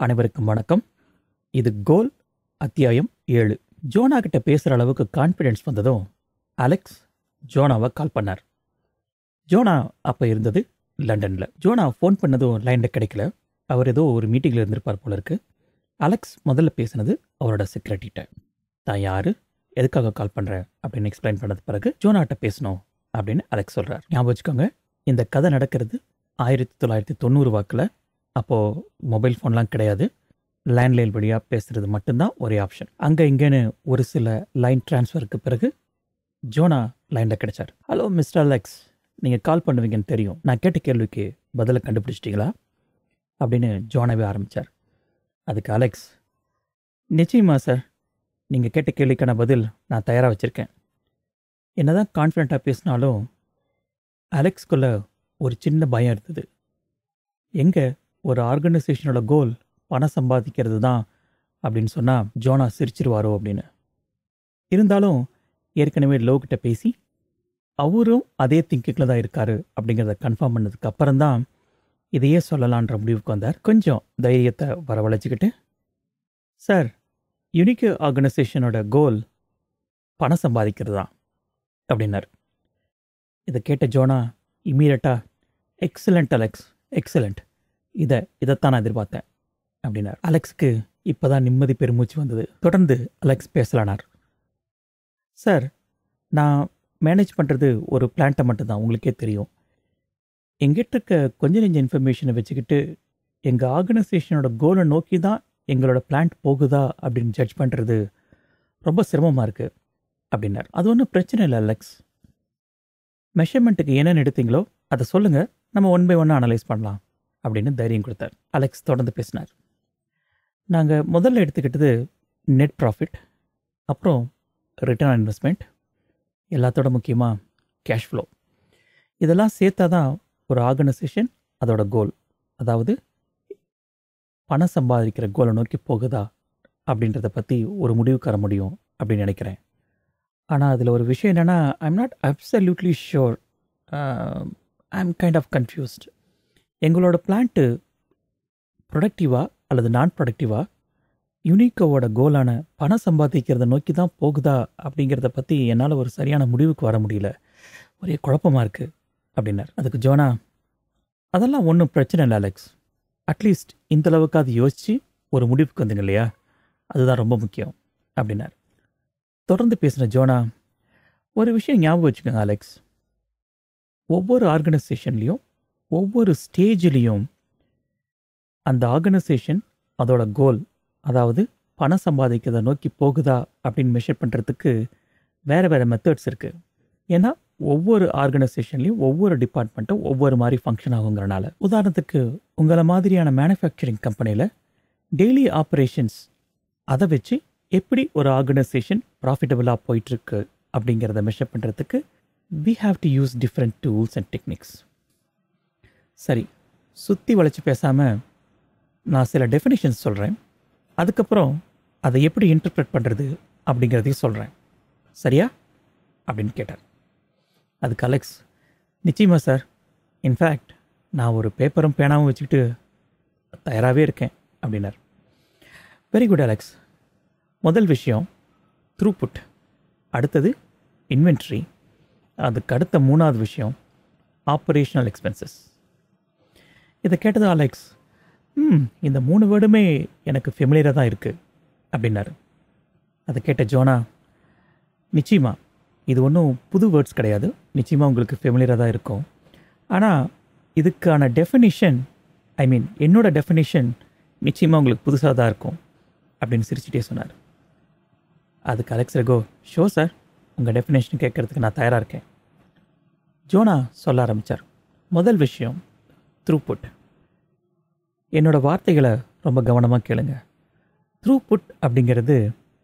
அனைவருக்கும் வணக்கம் இது கோல் அத்தியாயம் ஏழு ஜோனா கிட்ட பேசுகிற அளவுக்கு கான்ஃபிடென்ஸ் வந்ததும் அலெக்ஸ் ஜோனாவை கால் பண்ணார் ஜோனா அப்போ இருந்தது லண்டனில் ஜோனா ஃபோன் பண்ணதும் லைனில் கிடைக்கல அவர் ஏதோ ஒரு மீட்டிங்கில் இருந்திருப்பார் போல இருக்கு அலெக்ஸ் முதல்ல பேசினது அவரோட செக்ரட்டரிட்ட தான் யார் எதுக்காக கால் பண்ணுறேன் அப்படின்னு எக்ஸ்பிளைன் பண்ணது பிறகு ஜோனாட்ட பேசணும் அப்படின்னு அலெக்ஸ் சொல்கிறார் ஞாபகம் வச்சுக்கோங்க இந்த கதை நடக்கிறது ஆயிரத்தி தொள்ளாயிரத்தி தொண்ணூறு வாக்கில் அப்போது மொபைல் ஃபோன்லாம் கிடையாது லேண்ட்லைன் வழியாக பேசுகிறது மட்டும்தான் ஒரே ஆப்ஷன் அங்கே இங்கேன்னு ஒரு சில லைன் ட்ரான்ஸ்ஃபருக்கு பிறகு ஜோனா லைனில் கிடைச்சார் ஹலோ மிஸ்டர் அலெக்ஸ் நீங்கள் கால் பண்ணுவீங்கன்னு தெரியும் நான் கேட்ட கேள்விக்கு பதிலை கண்டுபிடிச்சிட்டிங்களா அப்படின்னு ஜோனாவே ஆரம்பித்தார் அதுக்கு அலெக்ஸ் நிச்சயமா சார் நீங்கள் கேட்ட கேள்விக்கான பதில் நான் தயாராக வச்சுருக்கேன் என்னதான் கான்ஃபிடண்ட்டாக பேசினாலும் அலெக்ஸ்குள்ள ஒரு சின்ன பயம் இருந்தது எங்கே ஒரு ஆர்கனைசேஷனோட கோல் பணம் சம்பாதிக்கிறது தான் அப்படின்னு சொன்னால் ஜோனா சிரிச்சிருவாரோ அப்படின்னு இருந்தாலும் ஏற்கனவே லோ கிட்ட பேசி அவரும் அதே திங்கிங்கில் தான் இருக்காரு அப்படிங்கிறத கன்ஃபார்ம் பண்ணதுக்கு அப்புறம்தான் இதையே சொல்லலான்ற முடிவுக்கு வந்தார் கொஞ்சம் தைரியத்தை வரவழைச்சிக்கிட்டு சார் யுனிக் ஆர்கனைசேஷனோட கோல் பணம் சம்பாதிக்கிறது தான் அப்படின்னார் இதை கேட்ட ஜோனா இம்மீடியட்டாக எக்ஸலண்ட் அலெக்ஸ் எக்ஸலண்ட் இதை இதைத்தான் நான் எதிர்பார்த்தேன் அப்படின்னார் அலெக்ஸுக்கு இப்போ தான் நிம்மதி பெருமூச்சு வந்தது தொடர்ந்து அலெக்ஸ் பேசலானார் சார் நான் மேனேஜ் பண்ணுறது ஒரு பிளான்ட்டை மட்டும்தான் உங்களுக்கே தெரியும் எங்கிட்ட இருக்க கொஞ்ச நெஞ்ச இன்ஃபர்மேஷனை வச்சுக்கிட்டு எங்கள் ஆர்கனைசேஷனோட கோலை நோக்கி தான் எங்களோட பிளான்ட் போகுதா அப்படின்னு ஜட்ஜ் பண்ணுறது ரொம்ப சிரமமாக இருக்குது அப்படின்னார் அது ஒன்றும் பிரச்சனை இல்லை அலெக்ஸ் மெஷர்மெண்ட்டுக்கு என்னென்னு எடுத்தீங்களோ அதை சொல்லுங்கள் நம்ம ஒன் பை ஒன்னாக அனலைஸ் பண்ணலாம் அப்படின்னு தைரியம் கொடுத்தார் அலெக்ஸ் தொடர்ந்து பேசினார் நாங்கள் முதல்ல எடுத்துக்கிட்டது நெட் ப்ராஃபிட் அப்புறம் ரிட்டர்ன் ஆன் இன்வெஸ்ட்மெண்ட் எல்லாத்தோட முக்கியமாக கேஷ் ஃப்ளோ இதெல்லாம் சேர்த்தா தான் ஒரு ஆர்கனைசேஷன் அதோட கோல் அதாவது பணம் சம்பாதிக்கிற கோலை நோக்கி போகுதா அப்படின்றத பற்றி ஒரு முடிவுக்கு வர முடியும் அப்படின்னு நினைக்கிறேன் ஆனால் அதில் ஒரு விஷயம் என்னென்னா I'm not absolutely sure I am kind of confused எங்களோட பிளான்ட்டு ப்ரொடக்டிவா அல்லது நான் ப்ரொடக்டிவா யுனிக்கோவோட கோலான பணம் சம்பாதிக்கிறத நோக்கி தான் போகுதா அப்படிங்கிறத பற்றி என்னால் ஒரு சரியான முடிவுக்கு வர முடியல ஒரே குழப்பமாக இருக்குது அப்படின்னார் அதுக்கு ஜோனா அதெல்லாம் ஒன்றும் பிரச்சனை இல்லை அலெக்ஸ் அட்லீஸ்ட் இந்த அளவுக்கு அது யோசித்து ஒரு முடிவுக்கு வந்தீங்க இல்லையா அதுதான் ரொம்ப முக்கியம் அப்படின்னார் தொடர்ந்து பேசின ஜோனா ஒரு விஷயம் ஞாபகம் வச்சுக்கோங்க அலெக்ஸ் ஒவ்வொரு ஆர்கனைசேஷன்லேயும் ஒவ்வொரு ஸ்டேஜ்லேயும் அந்த ஆர்கனைசேஷன் அதோட கோல் அதாவது பணம் சம்பாதிக்கிறத நோக்கி போகுதா அப்படின்னு மெஷர் பண்ணுறதுக்கு வேறு வேறு மெத்தட்ஸ் இருக்குது ஏன்னா ஒவ்வொரு ஆர்கனைசேஷன்லேயும் ஒவ்வொரு டிபார்ட்மெண்ட்டும் ஒவ்வொரு மாதிரி ஃபங்க்ஷன் ஆகுங்கிறனால உதாரணத்துக்கு உங்களை மாதிரியான மேனுஃபேக்சரிங் கம்பெனியில் டெய்லி ஆப்ரேஷன்ஸ் அதை வச்சு எப்படி ஒரு ஆர்கனைசேஷன் ப்ராஃபிட்டபுளாக போயிட்டுருக்கு அப்படிங்கிறத மெஷர் பண்ணுறதுக்கு we have to use different tools and techniques சரி சுற்றி வளைச்சி பேசாமல் நான் சில டெஃபினிஷன்ஸ் சொல்கிறேன் அதுக்கப்புறம் அதை எப்படி இன்டர்பிரட் பண்ணுறது அப்படிங்கிறதையும் சொல்கிறேன் சரியா அப்படின்னு கேட்டார் அதுக்கு அலெக்ஸ் நிச்சயமா சார் இன்ஃபேக்ட் நான் ஒரு பேப்பரும் பேனாவும் வச்சுக்கிட்டு தயாராகவே இருக்கேன் அப்படின்னார் வெரி குட் அலெக்ஸ் முதல் விஷயம் த்ரூபுட் அடுத்தது இன்வென்ட்ரி அதுக்கு அடுத்த மூணாவது விஷயம் ஆப்ரேஷனல் எக்ஸ்பென்சஸ் இதை கேட்டது அலெக்ஸ் ம் இந்த மூணு வேர்டுமே எனக்கு ஃபெமிலியராக தான் இருக்குது அப்படின்னாரு அதை கேட்ட ஜோனா நிச்சயமா இது ஒன்றும் புது வேர்ட்ஸ் கிடையாது நிச்சயமாக உங்களுக்கு ஃபெமிலியராக தான் இருக்கும் ஆனால் இதுக்கான டெஃபினிஷன் ஐ மீன் என்னோட டெஃபினிஷன் நிச்சயமாக உங்களுக்கு புதுசாக தான் இருக்கும் அப்படின்னு சிரிச்சிட்டே சொன்னார் அதுக்கு அலெக்ஸ் ரெகோ ஷோ சார் உங்கள் டெஃபினேஷன் கேட்குறதுக்கு நான் தயாராக இருக்கேன் ஜோனா சொல்ல ஆரம்பித்தார் முதல் விஷயம் த்ரூபுட் என்னோட வார்த்தைகளை ரொம்ப கவனமாக கேளுங்க த்ரூபுட் அப்படிங்கிறது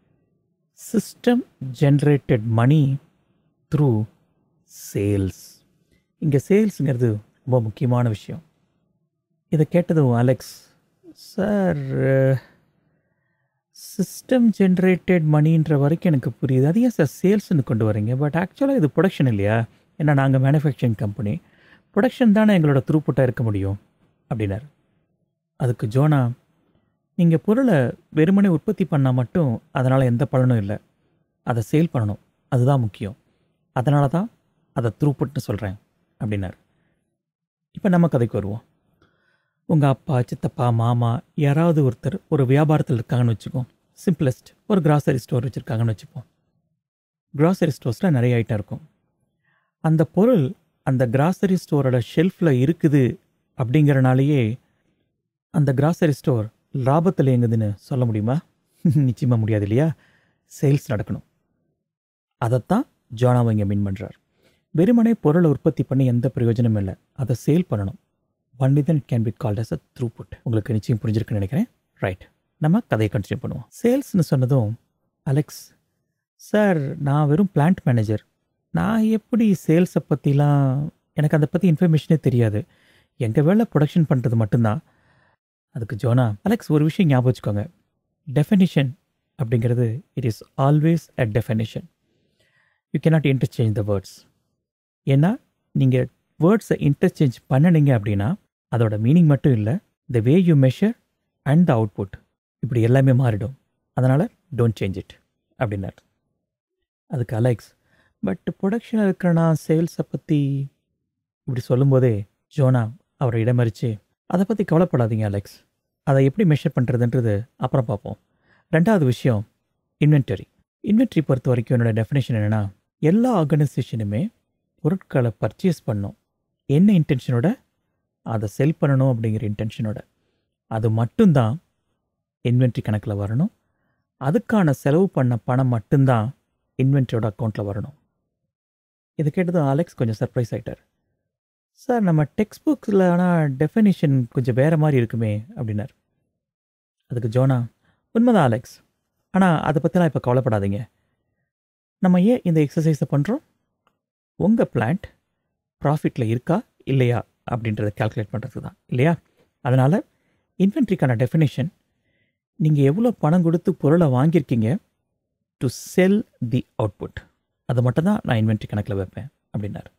system generated money through sales இங்கே சேல்ஸுங்கிறது ரொம்ப முக்கியமான விஷயம் இதை கேட்டதும் அலெக்ஸ் சார் சிஸ்டம் ஜென்ரேட்டட் மணின்ற வரைக்கும் எனக்கு புரியுது அது ஏன் சார் சேல்ஸ்னு கொண்டு வரீங்க பட் ஆக்சுவலாக இது ப்ரொடக்ஷன் இல்லையா ஏன்னா நாங்கள் மேனுஃபேக்சரிங் கம்பெனி ப்ரொடக்ஷன் தானே எங்களோட த்ரூப்புட்டாக இருக்க முடியும் அப்படின்னாரு அதுக்கு ஜோனா நீங்கள் பொருளை வெறுமனே உற்பத்தி பண்ணால் மட்டும் அதனால் எந்த பலனும் இல்லை அதை சேல் பண்ணணும் அதுதான் முக்கியம் அதனால தான் அதை த்ரூப்புட்னு சொல்கிறேன் அப்படின்னாரு இப்போ நம்ம கதைக்கு வருவோம் உங்கள் அப்பா சித்தப்பா மாமா யாராவது ஒருத்தர் ஒரு வியாபாரத்தில் இருக்காங்கன்னு வச்சுக்கோம் சிம்பிளஸ்ட் ஒரு கிராசரி ஸ்டோர் வச்சுருக்காங்கன்னு வச்சுப்போம் கிராசரி ஸ்டோர்ஸில் நிறைய ஐட்டம் இருக்கும் அந்த பொருள் அந்த கிராசரி ஸ்டோரோட ஷெல்ஃபில் இருக்குது அப்படிங்கிறனாலேயே அந்த கிராசரி ஸ்டோர் லாபத்தில் இயங்குதுன்னு சொல்ல முடியுமா நிச்சயமாக முடியாது இல்லையா சேல்ஸ் நடக்கணும் அதைத்தான் ஜானாவை இங்கே மீன் பண்ணுறார் வெறுமனே பொருளை உற்பத்தி பண்ணி எந்த பிரயோஜனமும் இல்லை அதை சேல் பண்ணணும் only then can be called as a throughput உங்களுக்கு நிச்சயம் புரிஞ்சிருக்குன்னு நினைக்கிறேன் ரைட் நம்ம கதையை கண்டினியூ பண்ணுவோம் சேல்ஸ்னு சொன்னதும் அலெக்ஸ் சார் நான் வெறும் பிளான்ட் மேனேஜர் நான் எப்படி சேல்ஸை பற்றிலாம் எனக்கு அதை பற்றி இன்ஃபர்மேஷனே தெரியாது எங்கள் வேலை ப்ரொடக்ஷன் பண்ணுறது மட்டும்தான் அதுக்கு ஜோனா அலெக்ஸ் ஒரு விஷயம் ஞாபகம் வச்சுக்கோங்க டெஃபினிஷன் அப்படிங்கிறது it is always a definition you cannot interchange the words ஏன்னா நீங்கள் வேர்ட்ஸை இன்டர்சேஞ்ச் பண்ணினீங்க அப்படின்னா அதோட மீனிங் மட்டும் இல்லை the way you measure and the output இப்படி எல்லாமே மாறிடும் அதனால் டோன்ட் சேஞ்ச் இட் அப்படின்னார் அதுக்கு அலெக்ஸ் பட் ப்ரொடக்ஷனில் இருக்கிற நான் சேல்ஸை பற்றி இப்படி சொல்லும்போதே ஜோனா அவரை இடமறிச்சு அதை பற்றி கவலைப்படாதீங்க அலெக்ஸ் அதை எப்படி மெஷர் பண்ணுறதுன்றது அப்புறம் பார்ப்போம் ரெண்டாவது விஷயம் இன்வென்டரி இன்வென்ட்ரி பொறுத்த வரைக்கும் என்னோட டெஃபினேஷன் என்னென்னா எல்லா ஆர்கனைசேஷனுமே பொருட்களை பர்ச்சேஸ் பண்ணும் என்ன இன்டென்ஷனோட அதை செல் பண்ணணும் அப்படிங்கிற இன்டென்ஷனோட அது மட்டும்தான் இன்வென்ட்ரி கணக்கில் வரணும் அதுக்கான செலவு பண்ண பணம் மட்டும்தான் இன்வென்ட்ரியோட அக்கௌண்ட்டில் வரணும் இது கேட்டதும் அலெக்ஸ் கொஞ்சம் சர்ப்ரைஸ் ஆகிட்டார் சார் நம்ம டெக்ஸ்ட் புக்ஸில் ஆனால் டெஃபினிஷன் கொஞ்சம் வேறு மாதிரி இருக்குமே அப்படின்னார் அதுக்கு ஜோனா உண்மைதான் அலெக்ஸ் ஆனால் அதை பற்றிலாம் இப்போ கவலைப்படாதீங்க நம்ம ஏன் இந்த எக்ஸசைஸை பண்ணுறோம் உங்கள் பிளான்ட் ப்ராஃபிட்டில் இருக்கா இல்லையா அப்படின்றத கால்குலேட் பண்ணுறதுக்கு தான் இல்லையா அதனால் இன்வென்ட்ரிக்கான டெஃபினேஷன் நீங்கள் எவ்வளோ பணம் கொடுத்து பொருளை வாங்கியிருக்கீங்க டு செல் தி அவுட்புட் அதை மட்டும் தான் நான் இன்வென்ட்ரி கணக்கில் வைப்பேன் அப்படின்னார்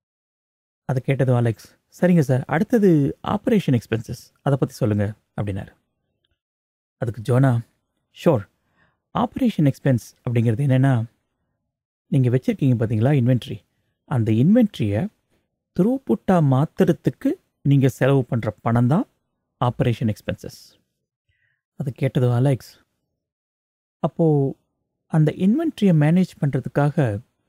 அதை கேட்டதும் அலெக்ஸ் சரிங்க சார் அடுத்தது ஆப்ரேஷன் எக்ஸ்பென்சஸ் அதை பற்றி சொல்லுங்கள் அப்படின்னாரு அதுக்கு ஜோனா ஷோர் ஆப்ரேஷன் எக்ஸ்பென்ஸ் அப்படிங்கிறது என்னென்னா நீங்கள் வச்சுருக்கீங்க பார்த்தீங்களா இன்வென்ட்ரி அந்த இன்வென்ட்ரியை த்ரூபுட்டாக மாற்றுறதுக்கு நீங்கள் செலவு பண்ணுற பணம் தான் ஆப்ரேஷன் எக்ஸ்பென்சஸ் அது கேட்டதும் அலெக்ஸ் அப்போது அந்த இன்வென்ட்ரியை மேனேஜ் பண்ணுறதுக்காக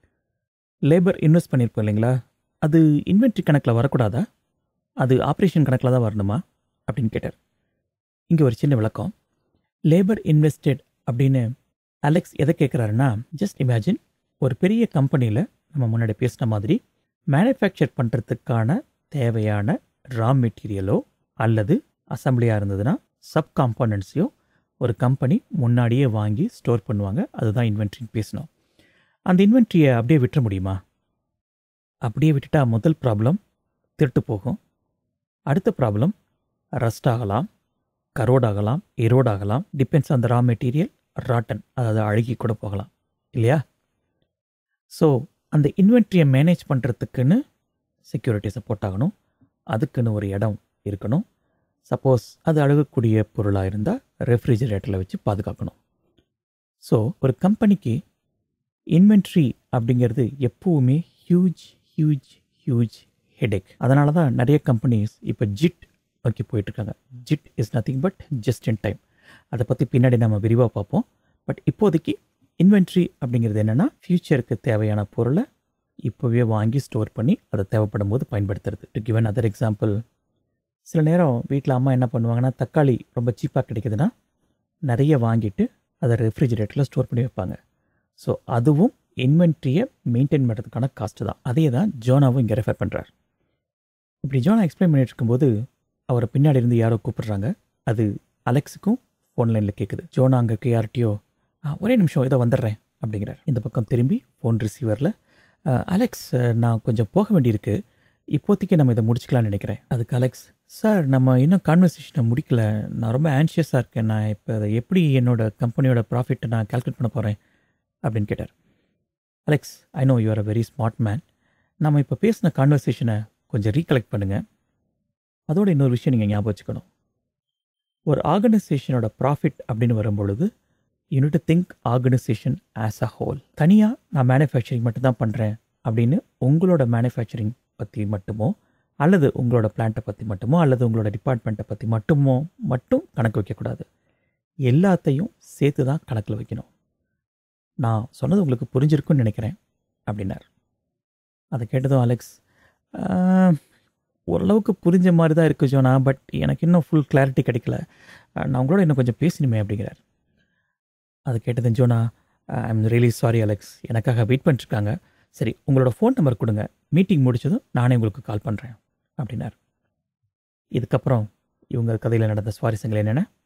லேபர் இன்வெஸ்ட் பண்ணியிருப்போம் இல்லைங்களா அது இன்வென்ட்ரி கணக்கில் வரக்கூடாதா அது ஆப்ரேஷன் கணக்கில் தான் வரணுமா அப்படின்னு கேட்டார் இங்கே ஒரு சின்ன விளக்கம் லேபர் இன்வெஸ்டட் அப்படின்னு அலெக்ஸ் எதை கேட்குறாருன்னா ஜஸ்ட் இமேஜின் ஒரு பெரிய கம்பெனியில் நம்ம முன்னாடி பேசின மாதிரி மேனுஃபேக்சர் பண்ணுறதுக்கான தேவையான ரா மெட்டீரியலோ அல்லது அசம்பிளியாக இருந்ததுன்னா சப் காம்போனன்ட்ஸையோ ஒரு கம்பெனி முன்னாடியே வாங்கி ஸ்டோர் பண்ணுவாங்க அதுதான் இன்வென்ட்ரின்னு பேசணும் அந்த இன்வென்ட்ரியை அப்படியே விட்டுற முடியுமா அப்படியே விட்டுட்டா முதல் ப்ராப்ளம் திருட்டு போகும் அடுத்த ப்ராப்ளம் ரஸ்ட் ஆகலாம் கரோட் ஆகலாம் எரோட் ஆகலாம் டிபெண்ட்ஸ் அந்த ரா மெட்டீரியல் ராட்டன் அதாவது அழுகி கூட போகலாம் இல்லையா ஸோ அந்த இன்வென்ட்ரியை மேனேஜ் பண்ணுறதுக்குன்னு செக்யூரிட்டி சப்போர்ட் ஆகணும் அதுக்குன்னு ஒரு இடம் இருக்கணும் சப்போஸ் அது அழுகக்கூடிய பொருளாக இருந்தால் ரெஃப்ரிஜிரேட்டரில் வச்சு பாதுகாக்கணும் ஸோ ஒரு கம்பெனிக்கு இன்வென்ட்ரி அப்படிங்கிறது எப்போவுமே ஹியூஜ் ஹியூஜ் ஹியூஜ் ஹெடேக் அதனால தான் நிறைய கம்பெனிஸ் இப்போ ஜிட் நோக்கி போயிட்டுருக்காங்க JIT is nothing but just in time அதை பற்றி பின்னாடி நம்ம விரிவாக பார்ப்போம் பட் இப்போதைக்கு இன்வென்ட்ரி அப்படிங்கிறது என்னென்னா ஃப்யூச்சருக்கு தேவையான பொருளை இப்போவே வாங்கி ஸ்டோர் பண்ணி அதை தேவைப்படும் போது பயன்படுத்துறது டு கிவன் அதர் எக்ஸாம்பிள் சில நேரம் வீட்டில் அம்மா என்ன பண்ணுவாங்கன்னா தக்காளி ரொம்ப சீப்பாக கிடைக்குதுன்னா நிறைய வாங்கிட்டு அதை ரெஃப்ரிஜிரேட்டரில் ஸ்டோர் பண்ணி வைப்பாங்க ஸோ அதுவும் இன்வென்ட்ரியை மெயின்டைன் பண்ணுறதுக்கான காஸ்ட்டு தான் அதே தான் ஜோனாவும் இங்கே ரெஃபர் பண்ணுறார் இப்படி ஜோனா எக்ஸ்பிளைன் பண்ணிட்டு இருக்கும்போது அவரை பின்னாடி இருந்து யாரோ கூப்பிடுறாங்க அது அலெக்ஸுக்கும் ஃபோன் லைனில் கேட்குது ஜோனா அங்கே இருக்க யார்கிட்டயோ "ஆ, ஒரே நிமிஷம் ஏதோ வந்துடுறேன் அப்படிங்கிறார் இந்த பக்கம் திரும்பி ஃபோன் ரிசீவரில் அலெக்ஸ் நான் கொஞ்சம் போக வேண்டியிருக்கு இப்போதைக்கு நம்ம இதை முடிச்சுக்கலாம்னு நினைக்கிறேன் அதுக்கு அலெக்ஸ் சார் நம்ம இன்னும் கான்வர்சேஷனை முடிக்கல நான் ரொம்ப ஆன்ஷியஸாக இருக்கேன் நான் இப்போ அதை எப்படி என்னோட கம்பெனியோட ப்ராஃபிட்டை நான் கால்குலேட் பண்ண போகிறேன் அப்படின்னு கேட்டார் Alex I know you are a very smart man நம்ம இப்போ பேசின கான்வர்சேஷனை கொஞ்சம் ரீகலெக்ட் பண்ணுங்கள் அதோட இன்னொரு விஷயம் நீங்கள் ஞாபகம் வச்சுக்கணும் ஒரு ஆர்கனைசேஷனோட ப்ராஃபிட் அப்படின்னு வரும்பொழுது you need think organisation as a whole தனியாக நான் மேனுஃபேக்சரிங் மட்டும்தான் பண்ணுறேன் அப்படின்னு உங்களோட மேனுஃபேக்சரிங் பற்றி மட்டுமோ அல்லது உங்களோட பிளான்ட்டை பற்றி மட்டுமோ அல்லது உங்களோட டிபார்ட்மெண்ட்டை பற்றி மட்டுமோ மட்டும் கணக்கு வைக்கக்கூடாது எல்லாத்தையும் சேர்த்து தான் கணக்கில் வைக்கணும் நான் சொன்னது உங்களுக்கு புரிஞ்சிருக்குன்னு நினைக்கிறேன் அப்படின்னார் அதை கேட்டதும் அலெக்ஸ் "ஆஹ், ஓரளவுக்கு புரிஞ்ச மாதிரி தான் இருக்கு ஜோனா பட் எனக்கு இன்னும் ஃபுல் கிளாரிட்டி கிடைக்கல அஹ், நான் உங்களோட இன்னும் கொஞ்சம் பேசணுமே அப்படிங்கிறார் அதை கேட்டதும் Jonah I am really sorry Alex எனக்காக வெயிட் பண்ணிட்டுருக்காங்க சரி உங்களோட ஃபோன் நம்பர் கொடுங்க மீட்டிங் முடிச்சதும் நானே உங்களுக்கு கால் பண்ணுறேன் அப்படின்னார் இதுக்கப்புறம் இவங்க கதையில் நடந்த சுவாரஸ்யங்கள் என்னென்ன